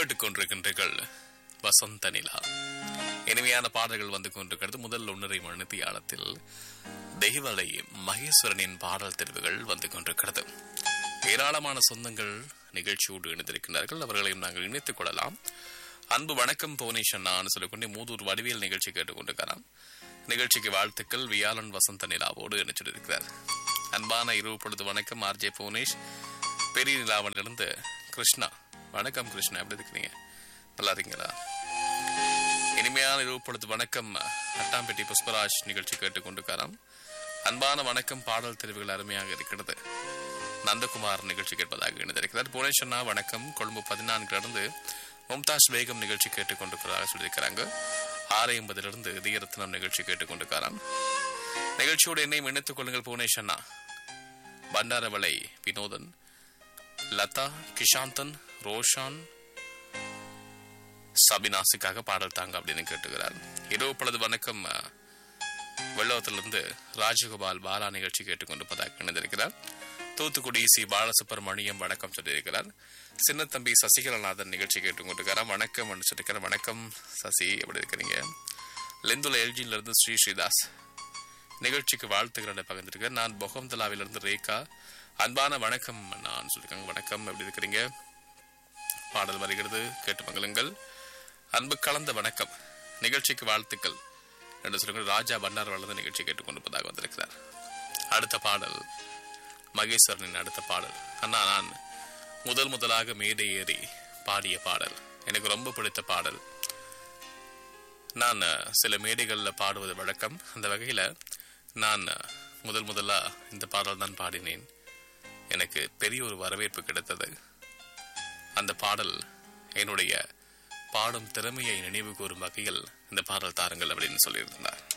கேட்டுக்கொண்டிருக்கின்றீர்கள் வசந்த நிலா இனிமையான பாடல்கள் வந்து கொண்டிருக்கிறது முதல் ஒன்றரை மணித்தியாலத்தில் தெய்வலை மகேஸ்வரனின் பாடல் தெரிவுகள் வந்து கொண்டிருக்கிறது ஏராளமான சொந்தங்கள் நிகழ்ச்சியோடு இணைந்திருக்கிறார்கள் அவர்களையும் நாங்கள் இணைத்துக் கொள்ளலாம் அன்பு வணக்கம் புவனேஷ் அண்ணான்னு சொல்லிக்கொண்டு மூதூர் வடிவியல் நிகழ்ச்சி கேட்டுக்கொண்டிருக்கிறார் நிகழ்ச்சிக்கு வாழ்த்துக்கள் வியாழன் வசந்த நிலாவோடு இணைச்சிருக்கிறார் அன்பான இரவு பொழுது வணக்கம் ஆர்ஜே புவனேஷ் பெரிய நிலாவனிலிருந்து கிருஷ்ணா வணக்கம் கிருஷ்ணா எப்படி இருக்கிறீங்க நல்லா இருக்கீங்களா இனிமையான இரவு பொழுது வணக்கம் அட்டாம்பேட்டி புஷ்பராஜ் நிகழ்ச்சி கேட்டுக்கொண்டிருக்காராம் அன்பான வணக்கம் பாடல் தெரிவுகள் அருமையாக இருக்கிறது நந்தகுமார் நிகழ்ச்சி கேட்பதாக இணைந்திருக்கிறார் புவனேஸ்வரனா வணக்கம் கொழும்பு பதினான்கிலிருந்து மும்தாஸ் பேகம் நிகழ்ச்சி கேட்டுக்கொண்டிருக்கிறதாக சொல்லியிருக்கிறாங்க ஆறு எண்பதிலிருந்து தீரத்னம் நிகழ்ச்சி கேட்டுக்கொண்டிருக்காராம் நிகழ்ச்சியோடு என்னையும் இணைத்துக் கொள்ளுங்கள் புவனேஸ்வரனா பண்டாரவளை வினோதன் லதா கிஷாந்தன் ரோஷான் சபினாசுக்காக பாடல் தாங்க அப்படின்னு கேட்டுக்கிறார் இரவு பொழுது வணக்கம் அஹ், வெள்ளவத்திலிருந்து ராஜகோபால் பாலா நிகழ்ச்சி கேட்டுக்கொண்டிருப்பதாக இணைந்திருக்கிறார் தூத்துக்குடி சி பாலசுப்ரமணியம் வணக்கம் சொல்லியிருக்கிறார் சின்னத்தம்பி சசிகலநாதன் நிகழ்ச்சி கேட்டுக்கொண்டிருக்கிறார் வணக்கம் என்று சொல்லியிருக்கிறார் வணக்கம் சசி எப்படி இருக்கிறீங்க லெந்துல எல்ஜியில இருந்து ஸ்ரீ ஸ்ரீதாஸ் நிகழ்ச்சிக்கு வாழ்த்துக்களை பகிர்ந்திருக்கிறேன் நான் பொகம்தலாவிலிருந்து ரேகா அன்பான வணக்கம் நான் சொல்லியிருக்காங்க வணக்கம் எப்படி இருக்கிறீங்க பாடல் வருகிறது கேட்டு மங்களுங்கள் அன்பு கலந்த வணக்கம் நிகழ்ச்சிக்கு வாழ்த்துக்கள் என்று சொல்லுங்கள் ராஜா பண்டார் வளர்ந்த நிகழ்ச்சி கேட்டுக்கொண்டிருப்பதாக வந்திருக்கிறார் அடுத்த பாடல் மகேஸ்வரனின் அடுத்த பாடல் அண்ணா நான் முதல் முதலாக மேடை ஏறி பாடிய பாடல் எனக்கு ரொம்ப பிடித்த பாடல் நான் அஹ், சில மேடைகளில் பாடுவது வழக்கம் அந்த வகையில் நான் அஹ், முதல் முதலா இந்த பாடல் தான் பாடினேன் எனக்கு பெரிய ஒரு வரவேற்பு கிடைத்தது அந்த பாடல் என்னுடைய பாடும் திறமையை நினைவு கூறும் வகையில் இந்த பாடல் தாருங்கள் அப்படின்னு சொல்லியிருந்தார்